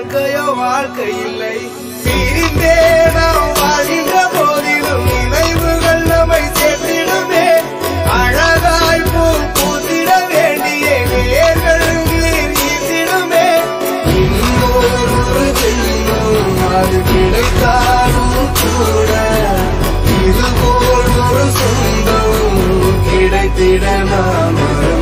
வாழ்க்கையோ வாழ்க்கை இல்லை பிரிந்தே நாம் வாழ்கின்ற போதிலும் நினைவுகள் நம்மை சேர்த்திடுமே அழகாய் பூ பூத்திட வேண்டிய வேர்கள் நீர் ஈர்த்திடுமே இன்னொரு ஜென்மம் அது கிடைத்தாலும் கூட இதுபோல் ஒரு சொந்தம் கிடைத்திட நாம்